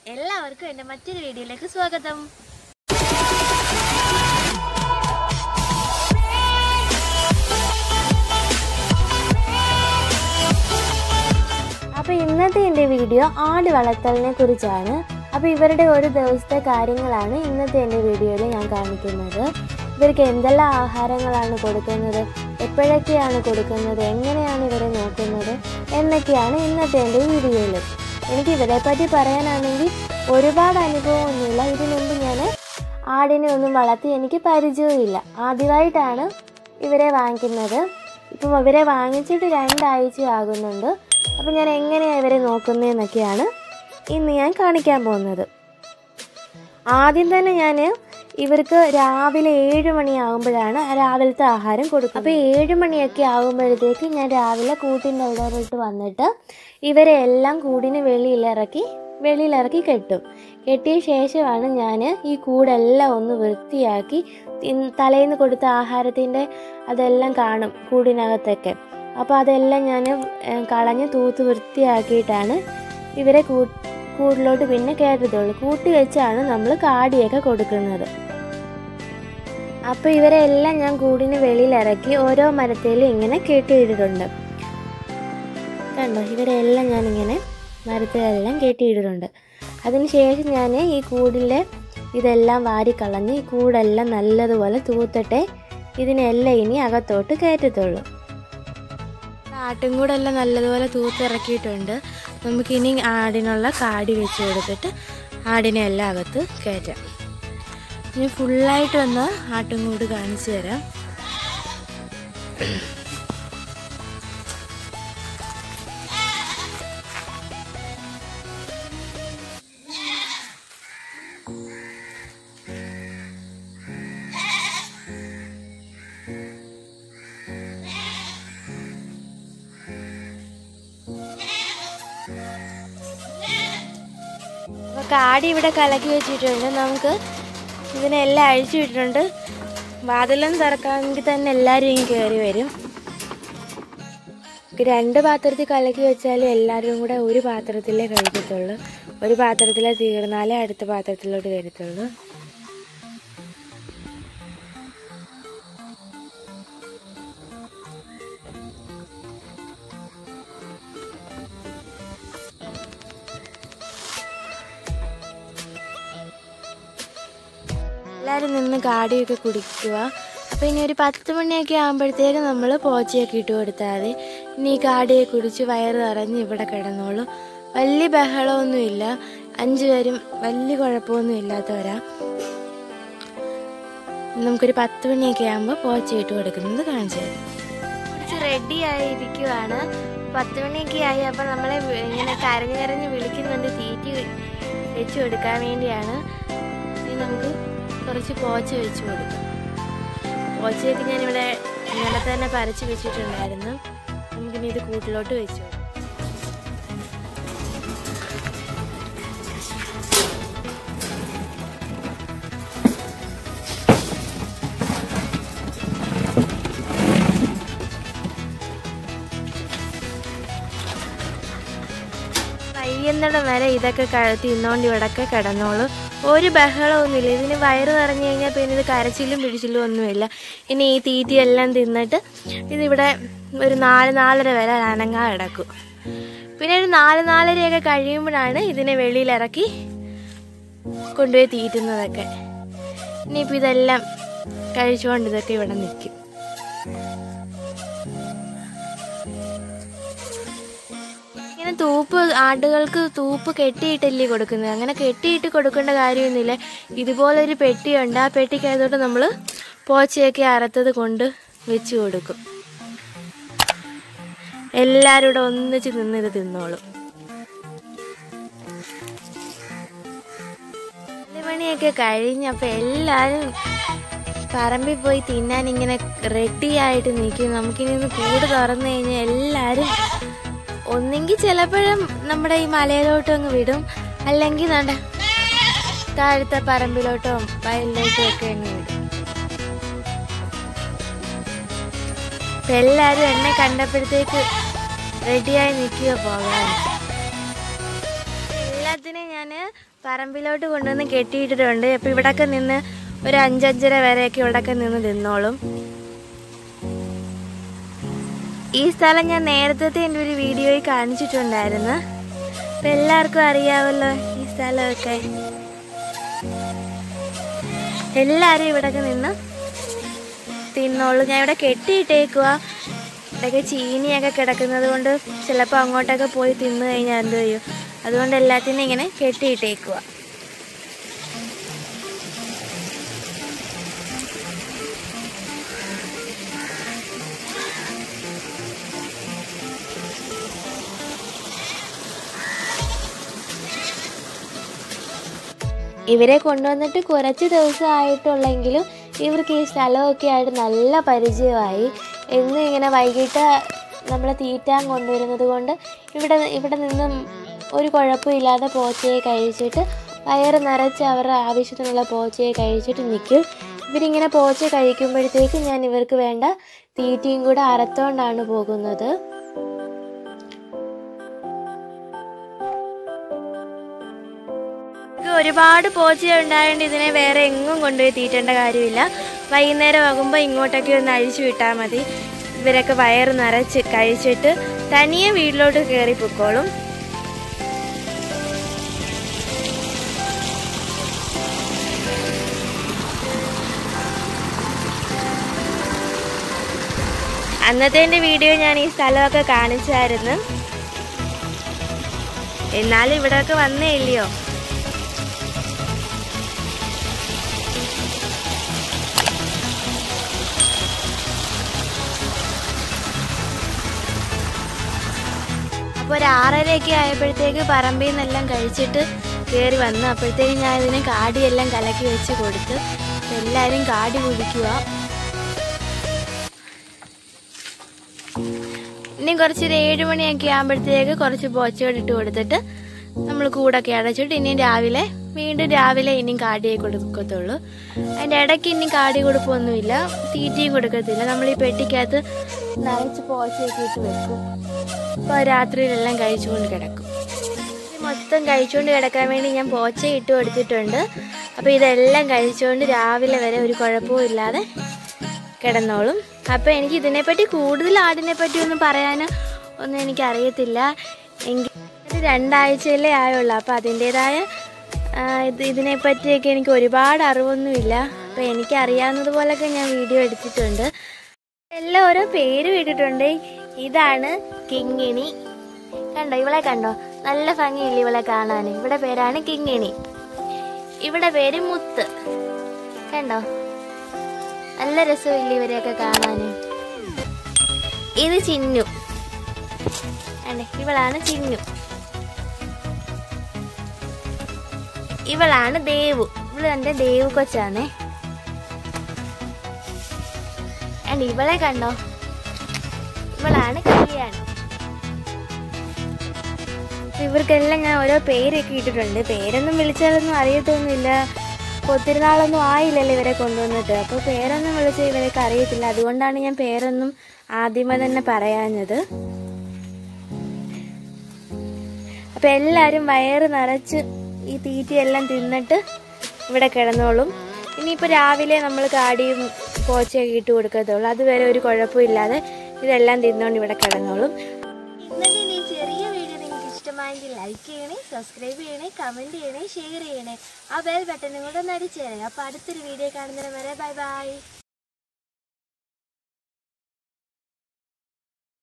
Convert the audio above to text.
എല്ലാവർക്കും എൻ്റെ മറ്റൊരു വീഡിയോയിലേക്ക് സ്വാഗതം അപ്പോൾ ഇന്നത്തെ എൻ്റെ വീഡിയോ ആട് വളർത്തലിനെ കുറിച്ചാണ് അപ്പോൾ ഇവരുടെ ഒരു ദിവസത്തെ കാര്യങ്ങളാണ് ഇന്നത്തെ എൻ്റെ വീഡിയോയിൽ ഞാൻ കാണിക്കുന്നത് ഇവർക്ക് എന്തെല്ലാം ആഹാരങ്ങളാണ് കൊടുക്കുന്നത് എപ്പോഴൊക്കെയാണ് കൊടുക്കുന്നത് എങ്ങനെയാണ് ഇവരെ നോക്കുന്നത് എന്നൊക്കെയാണ് ഇന്നത്തെ എൻ്റെ വീഡിയോയിൽ എനിക്ക് ഇവരെ പറ്റി പറയാനാണെങ്കിൽ ഒരുപാട് അനുഭവമൊന്നുമില്ല ഇതിനു മുമ്പ് ഞാൻ ആടിനെ ഒന്നും വളർത്തി എനിക്ക് പരിചയമില്ല ആദ്യമായിട്ടാണ് ഇവരെ വാങ്ങിക്കുന്നത് ഇപ്പം ഇവരെ വാങ്ങിച്ചിട്ട് രണ്ടാഴ്ച ആകുന്നുണ്ട് അപ്പം ഞാൻ എങ്ങനെയാണ് ഇവരെ നോക്കുന്നതെന്നൊക്കെയാണ് ഇന്ന് ഞാൻ കാണിക്കാൻ പോകുന്നത് ആദ്യം തന്നെ ഞാൻ ഇവർക്ക് രാവിലെ ഏഴ് മണിയാകുമ്പോഴാണ് രാവിലത്തെ ആഹാരം കൊടുക്കുക അപ്പോൾ ഏഴ് മണിയൊക്കെ ആകുമ്പോഴത്തേക്ക് ഞാൻ രാവിലെ കൂട്ടിൻ്റെ ഇടവിട്ട് വന്നിട്ട് ഇവരെ എല്ലാം കൂടിന് വെളിയിലിറക്കി വെളിയിലിറക്കി കെട്ടും കെട്ടിയ ശേഷമാണ് ഞാൻ ഈ കൂടെല്ലാം ഒന്ന് വൃത്തിയാക്കി ഇൻ- തലേന്ന് കൊടുത്ത ആഹാരത്തിൻ്റെ അതെല്ലാം കാണും കൂടിനകത്തൊക്കെ അപ്പോൾ അതെല്ലാം ഞാൻ കളഞ്ഞ് തൂത്ത് വൃത്തിയാക്കിയിട്ടാണ് ഇവരെ കൂ കൂടിലോട്ട് പിന്നെ കയറ്റത്തുള്ളൂ കൂട്ടി വെച്ചാണ് നമ്മൾ കാടിയൊക്കെ കൊടുക്കുന്നത് അപ്പോൾ ഇവരെ എല്ലാം ഞാൻ കൂടിന് വെളിയിലിറക്കി ഓരോ മരത്തേലും ഇങ്ങനെ കെട്ടിയിട്ടിട്ടുണ്ട് കണ്ടോ ഇവരെ എല്ലാം ഞാനിങ്ങനെ മരത്തിലെല്ലാം കെട്ടിയിട്ടിട്ടുണ്ട് അതിനുശേഷം ഞാൻ ഈ കൂടിലെ ഇതെല്ലാം വാരിക്കളഞ്ഞ് ഈ കൂടെല്ലാം നല്ലതുപോലെ തൂത്തിട്ടെ ഇതിനെല്ലാം ഇനി അകത്തോട്ട് കയറ്റത്തുള്ളൂ ആട്ടും കൂടെല്ലാം നല്ലതുപോലെ തൂത്തിറക്കിയിട്ടുണ്ട് നമുക്കിനി ആടിനുള്ള കാടി വെച്ച് കൊടുത്തിട്ട് ആടിനെ എല്ലാം അകത്ത് കയറ്റാം ഇനി ഫുള്ളായിട്ട് വന്ന് ആട്ടും കൂട് കാണിച്ചു തരാം അപ്പോൾ കാടി ഇവിടെ കലക്കി വെച്ചിട്ടുണ്ട് നമുക്ക് ഇതിനെല്ലാം അഴിച്ചു വിട്ടിട്ടുണ്ട് വാതിലും തുറക്കാമെങ്കിൽ തന്നെ എല്ലാവരും ഇങ്ങ് കയറി വരും ഈ രണ്ട് പാത്രത്തിൽ കലക്കി വെച്ചാൽ എല്ലാവരും കൂടെ ഒരു പാത്രത്തിലേ കഴിക്കത്തുള്ളൂ ഒരു പാത്രത്തിലെ തീർന്നാലേ അടുത്ത പാത്രത്തിലോട്ട് വരത്തുള്ളൂ എല്ലാവരും നിന്ന് കാടിയൊക്കെ കുടിക്കുക അപ്പോൾ ഇനി ഒരു പത്ത് മണിയൊക്കെ ആകുമ്പോഴത്തേക്ക് നമ്മൾ പോച്ചയൊക്കെ ഇട്ട് കൊടുത്താൽ മതി ഇനി ഈ കാടിയെ കുടിച്ച് വയറ് നിറഞ്ഞ് ഇവിടെ കിടന്നോളൂ വലിയ ബഹളമൊന്നുമില്ല അഞ്ചു പേരും വലിയ കുഴപ്പമൊന്നും ഇല്ലാത്തവരാ നമുക്കൊരു പത്ത് മണിയൊക്കെ ആകുമ്പോൾ പോച്ച ഇട്ട് കൊടുക്കുന്നത് കാണിച്ചു തരാം കുറച്ച് റെഡി ആയിരിക്കുവാണ് പത്ത് മണിയൊക്കെ ആയി അപ്പോൾ നമ്മളെ വി- ഇങ്ങനെ കരഞ്ഞ് കരഞ്ഞ് വിളിക്കുന്നുണ്ട് തീറ്റി വെച്ച് കൊടുക്കാൻ വേണ്ടിയാണ് ഇനി നമുക്ക് കുറച്ച് പോച്ച വെച്ച് കൊടുക്കാം പോച്ചയൊക്കെ ഞാനിവിടെ ഇന്നലെ തന്നെ പരച്ച് വെച്ചിട്ടുണ്ടായിരുന്നു നമുക്കിനി ഇത് കൂട്ടിലോട്ട് വെച്ച് കൊടുക്കാം കയ്യുന്നിടം വരെ ഇതൊക്കെ ക- തിന്നോണ്ട് ഇവിടൊക്കെ കിടന്നോളൂ ഒരു ബഹളമൊന്നുമില്ല ഇതിന് വയറ് നിറഞ്ഞു കഴിഞ്ഞാൽ പിന്നെ ഇത് കരച്ചിലും പിടിച്ചിലും ഒന്നുമില്ല ഇനി ഈ തീറ്റിയെല്ലാം തിന്നിട്ട് ഇതിവിടെ ഒരു നാല് നാലര വരെ അനങ്ങാ കിടക്കും പിന്നെ ഒരു നാല് നാലരയൊക്കെ കഴിയുമ്പോഴാണ് ഇതിനെ വെളിയിലിറക്കി കൊണ്ടുപോയി തീറ്റുന്നതൊക്കെ ഇനിയിപ്പോൾ ഇതെല്ലാം കഴിച്ചുകൊണ്ട് ഇതൊക്കെ ഇവിടെ നിൽക്കും ഇങ്ങനെ തൂപ്പ് ആടുകൾക്ക് തൂപ്പ് കെട്ടിയിട്ടല്ലേ കൊടുക്കുന്നത് അങ്ങനെ കെട്ടിയിട്ട് കൊടുക്കേണ്ട കാര്യമൊന്നുമില്ല ഇതുപോലൊരു പെട്ടിയുണ്ട് ആ പെട്ടിക്കകത്തോട്ട് നമ്മൾ പോച്ചയൊക്കെ അറുത്തത് കൊണ്ട് വെച്ച് കൊടുക്കും എല്ലാവരും കൂടെ ഒന്നിച്ച് നിന്ന് ഇത് തിന്നോളും നാല് മണിയൊക്കെ കഴിഞ്ഞപ്പോൾ എല്ലാവരും പറമ്പിൽ പോയി തിന്നാൻ ഇങ്ങനെ റെഡി ആയിട്ട് നിൽക്കും നമുക്കിനി ഒന്ന് കൂട് തുറന്നു കഴിഞ്ഞാൽ എല്ലാവരും ഒന്നെങ്കിൽ ചിലപ്പോഴും നമ്മുടെ ഈ മലയിലോട്ടും അങ്ങ് വിടും അല്ലെങ്കിൽ നട താഴത്തെ പറമ്പിലോട്ടോ വയലിലോട്ടോ ഒക്കെ അങ്ങ് വിടും ഇപ്പൊ എല്ലാരും എന്നെ കണ്ടപ്പോഴത്തേക്ക് റെഡിയായി നിൽക്കുക പോകാൻ എല്ലാത്തിനും ഇന്നത്തിനെ ഞാൻ പറമ്പിലോട്ട് കൊണ്ടുവന്ന് കെട്ടിയിട്ടിട്ടുണ്ട് അപ്പോൾ ഇവിടൊക്കെ നിന്ന് ഒരു അഞ്ചഞ്ചര വരെയൊക്കെ ഇവിടൊക്കെ നിന്ന് നിന്നോളും ഈ സ്ഥലം ഞാൻ നേരത്തെ എൻ്റെ ഒരു വീഡിയോയിൽ കാണിച്ചിട്ടുണ്ടായിരുന്നു അപ്പം എല്ലാവർക്കും അറിയാമല്ലോ ഈ സ്ഥലമൊക്കെ എല്ലാവരും ഇവിടൊക്കെ നിന്ന് തിന്നോളൂ ഞാൻ ഇവിടെ കെട്ടിയിട്ടേക്കുക ഇവിടെയൊക്കെ ചീനിയൊക്കെ കിടക്കുന്നത് കൊണ്ട് ചിലപ്പോൾ അങ്ങോട്ടൊക്കെ പോയി തിന്നു കഴിഞ്ഞാൽ എന്ത് ചെയ്യും അതുകൊണ്ട് എല്ലാത്തിനും ഇങ്ങനെ കെട്ടിയിട്ടേക്കുക ഇവരെ കൊണ്ടുവന്നിട്ട് കുറച്ച് ദിവസമായിട്ടുള്ളെങ്കിലും ഇവർക്ക് ഈ സ്ഥലമൊക്കെ ആയിട്ട് നല്ല പരിചയമായി എന്നും ഇങ്ങനെ വൈകിട്ട് നമ്മളെ തീറ്റാൻ കൊണ്ടുവരുന്നത് കൊണ്ട് ഇവിടെ ഇവിടെ നിന്നും ഒരു കുഴപ്പമില്ലാതെ പോച്ചയെ കഴിച്ചിട്ട് വയറ് നിറച്ച് അവരുടെ ആവശ്യത്തിനുള്ള പോച്ചയെ കഴിച്ചിട്ട് നിൽക്കും ഇവരിങ്ങനെ പോച്ച കഴിക്കുമ്പോഴത്തേക്ക് ഞാൻ ഇവർക്ക് വേണ്ട തീറ്റയും കൂടെ അറത്തോണ്ടാണ് പോകുന്നത് ഇത് ഒരുപാട് പോച്ച ഉണ്ടായതുകൊണ്ട് ഇതിനെ വേറെ എങ്ങും കൊണ്ടുപോയി തീറ്റേണ്ട കാര്യമില്ല വൈകുന്നേരം ആകുമ്പോൾ ഇങ്ങോട്ടൊക്കെ ഒന്ന് അഴിച്ചു വിട്ടാൽ മതി ഇവരൊക്കെ വയറ് നിറച്ച് കഴിച്ചിട്ട് തനിയെ വീട്ടിലോട്ട് കയറി പൊക്കോളും അന്നത്തെ എൻ്റെ വീഡിയോ ഞാൻ ഈ സ്ഥലമൊക്കെ കാണിച്ചായിരുന്നു എന്നാലും ഇവിടെയൊക്കെ വന്നേ ഇല്ലയോ അപ്പോൾ ഒരു ആറരയൊക്കെ ആയപ്പോഴത്തേക്ക് പറമ്പിൽ നിന്നെല്ലാം കഴിച്ചിട്ട് കയറി വന്നു അപ്പോഴത്തേക്ക് ഞാൻ ഇതിന് കാടിയെല്ലാം കലക്കി വെച്ച് കൊടുത്ത് എല്ലാവരും കാടി കുടിക്കുക ഇനി കുറച്ചൊരു ഏഴ് മണിയൊക്കെ ആകുമ്പോഴത്തേക്ക് കുറച്ച് പോച്ചയോട് ഇട്ട് കൊടുത്തിട്ട് നമ്മൾ കൂടൊക്കെ അടച്ചിട്ട് ഇനിയും രാവിലെ വീണ്ടും രാവിലെ ഇനിയും കാടിയെ കൊടുക്കത്തുള്ളൂ അതിൻ്റെ ഇടയ്ക്ക് ഇനി കാടി കൊടുപ്പൊന്നുമില്ല തീറ്റയും കൊടുക്കത്തില്ല നമ്മൾ ഈ പെട്ടിക്കകത്ത് നിറച്ച് പോച്ചയൊക്കെ ഇട്ട് വെക്കും അപ്പോൾ രാത്രിയിലെല്ലാം കഴിച്ചുകൊണ്ട് കിടക്കും ഇത് മൊത്തം കഴിച്ചുകൊണ്ട് കിടക്കാൻ വേണ്ടി ഞാൻ പോച്ച ഇട്ട് കൊടുത്തിട്ടുണ്ട് അപ്പോൾ ഇതെല്ലാം കഴിച്ചുകൊണ്ട് രാവിലെ വരെ ഒരു കുഴപ്പവും ഇല്ലാതെ കിടന്നോളും അപ്പോൾ എനിക്ക് ഇതിനെപ്പറ്റി കൂടുതൽ ആടിനെ പറ്റി ഒന്നും പറയാൻ ഒന്നും എനിക്കറിയത്തില്ല എങ്കിൽ ഒരു രണ്ടാഴ്ചയിലേ ആയുള്ളൂ അപ്പോൾ അതിൻ്റേതായ ആ, ഇത് ഇതിനെപ്പറ്റിയൊക്കെ എനിക്ക് ഒരുപാട് അറിവൊന്നുമില്ല അപ്പോൾ എനിക്ക് അറിയാവുന്നത് പോലൊക്കെ ഞാൻ വീഡിയോ എടുത്തിട്ടുണ്ട് എല്ലാം ഓരോ പേര് ഇട്ടിട്ടുണ്ട് ഇതാണ് കിങ്ങിണി കണ്ടോ ഇവളെ കണ്ടോ നല്ല ഭംഗിയില്ല ഇവളെ കാണാൻ ഇവിടെ പേരാണ് കിങ്ങിണി ഇവിടെ പേര് മുത്ത് കണ്ടോ നല്ല രസമില്ല ഇവരെയൊക്കെ കാണാൻ ഇത് ചിന്നു അല്ലേ ഇവളാണ് ചിന്നു ഇവളാണ് ദേവു ഇവള് എന്റെ ദേവു കൊച്ചാണേ ആൻഡ് ഇവളെ കണ്ടോ ഇവളാണ് കല്യാണം അപ്പൊ ഇവർക്കെല്ലാം ഞാൻ ഓരോ പേരൊക്കെ ഇട്ടിട്ടുണ്ട് പേരൊന്നും വിളിച്ചാലൊന്നും അറിയത്തൊന്നുമില്ല ഇപ്പൊ ഒത്തിരി നാളൊന്നും ആയില്ലല്ലോ ഇവരെ കൊണ്ടുവന്നിട്ട് അപ്പോൾ പേരൊന്നും വിളിച്ച് ഇവരൊക്കെ അറിയത്തില്ല അതുകൊണ്ടാണ് ഞാൻ പേരൊന്നും ആദ്യമേ തന്നെ പറയാഞ്ഞത് അപ്പൊ എല്ലാരും വയറ് നിറച്ച് ഈ തീറ്റയെല്ലാം തിന്നിട്ട് ഇവിടെ കിടന്നോളും ഇനിയിപ്പോൾ രാവിലെ നമ്മൾ കാടിയും പോച്ചയൊക്കെ ഇട്ട് കൊടുക്കത്തുള്ളൂ അതുവരെ ഒരു കുഴപ്പമില്ലാതെ ഇതെല്ലാം തിന്നുകൊണ്ട് ഇവിടെ കിടന്നോളും ഇന്നത്തെ ഈ ചെറിയ വീഡിയോ നിങ്ങൾക്ക് ഇഷ്ടമായെങ്കിൽ ലൈക്ക് ചെയ്യണേ സബ്സ്ക്രൈബ് ചെയ്യണേ കമൻറ്റ് ചെയ്യണേ ഷെയർ ചെയ്യണേ ആ ബെൽ ബട്ടണും കൂടെ ഒന്ന് അടിച്ചു തരണേ അപ്പോൾ അടുത്തൊരു വീഡിയോ കാണുന്നതിന് വരെ ബൈ ബൈ